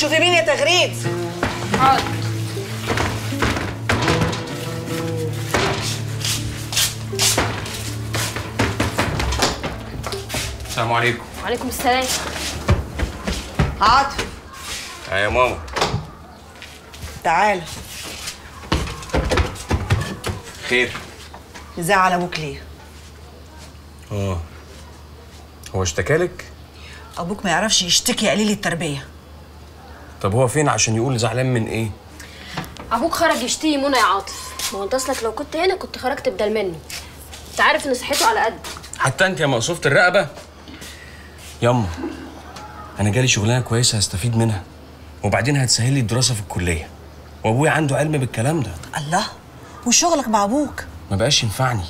شوفي مين يا تغريد حاضر السلام عليكم وعليكم السلام عاطف يا ماما تعالى خير نزعل ابوك ليه اه هو اشتكالك ابوك ما يعرفش يشتكي قليل التربيه طب هو فين عشان يقول زعلان من ايه ابوك خرج يشتري منى يا عاطف ما هو انت اصلك لو كنت هنا كنت خرجت بدل مني انت عارف ان صحته على قد حتى انت يا مقصوفة الرقبة ياما انا جالي شغلانة كويسة هستفيد منها وبعدين هتسهل لي الدراسة في الكلية وابويا عنده علم بالكلام ده الله وشغلك مع ابوك ما بقاش ينفعني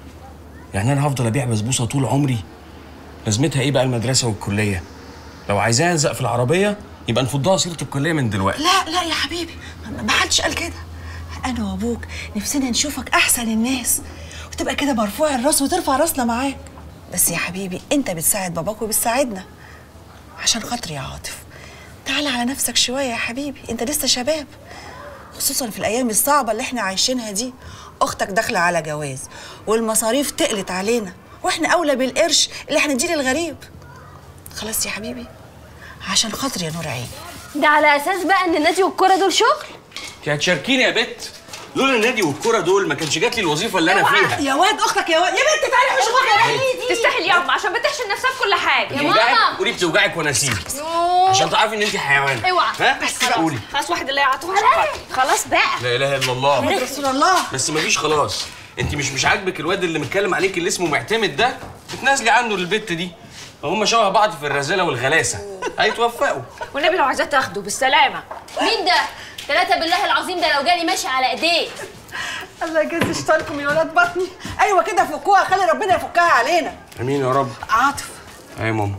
يعني انا هفضل ابيع بسبوسة طول عمري لازمتها ايه بقى المدرسة والكلية لو عايزاه الزق في العربية يبقى نفضها سيرة الكلية من دلوقتي لا لا يا حبيبي ما- ما حدش قال كده انا وابوك نفسنا نشوفك احسن الناس وتبقى كده مرفوع الراس وترفع راسنا معاك بس يا حبيبي انت بتساعد باباك وبتساعدنا عشان خاطري يا عاطف تعالى على نفسك شويه يا حبيبي انت لسه شباب خصوصا في الايام الصعبه اللي احنا عايشينها دي اختك داخله على جواز والمصاريف تقلت علينا واحنا اولى بالقرش اللي احنا نديه للغريب خلاص يا حبيبي عشان خاطري يا نور عيني ده على اساس بقى ان النادي والكوره دول شغل انت هتشاركيني يا بت لولا النادي والكرة دول ما كانش جات لي الوظيفة اللي انا فيها يا واد اختك يا واد يا بنت تعالي حشوفك يا تستاهل يا عم عشان بتحشم نفسها في كل حاجه يا بتوجعك ماما قولي بتوجعك وانا اسيبك عشان تعرفي ان انت حيوان اوعى. ها بس قولي خلاص واحد اللي يعطوه عشان خاطري. خلاص بقى لا اله الا الله رسول الله بس مفيش خلاص انت مش مش عاجبك الواد اللي متكلم عليك اللي اسمه معتمد ده بتنازلي عنه للبت دي هم شبه بعض في الرذاله والغلاسه هيتوفقوا والنبي لو عايزاه تاخده بالسلامه مين ده ثلاثة بالله العظيم ده لو جالي ماشي على ايديه الله يجزي شيطانكم يا ولاد بطني ايوه كده فكوها خلي ربنا يفكها علينا امين يا رب عاطف اي ماما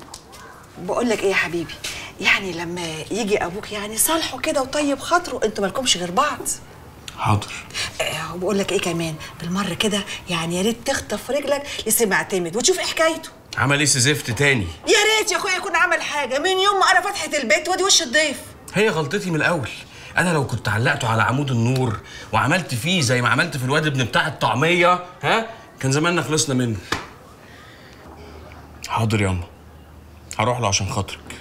بقول لك ايه يا حبيبي يعني لما يجي ابوك يعني صالحه كده وطيب خاطره انتوا مالكمش غير بعض حاضر آه وبقول لك ايه كمان بالمره كده يعني يا ريت تخطف رجلك لسه معتمد وتشوف ايه حكايته عمل ايه زفت تاني يا ريت يا اخويا يكون عمل حاجه من يوم ما انا فتحت البيت وادي وش الضيف هي غلطتي من الاول انا لو كنت علقته على عمود النور وعملت فيه زي ما عملت في الواد ابن بتاع الطعميه ها كان زماننا خلصنا منه حاضر ياما هروح له عشان خاطرك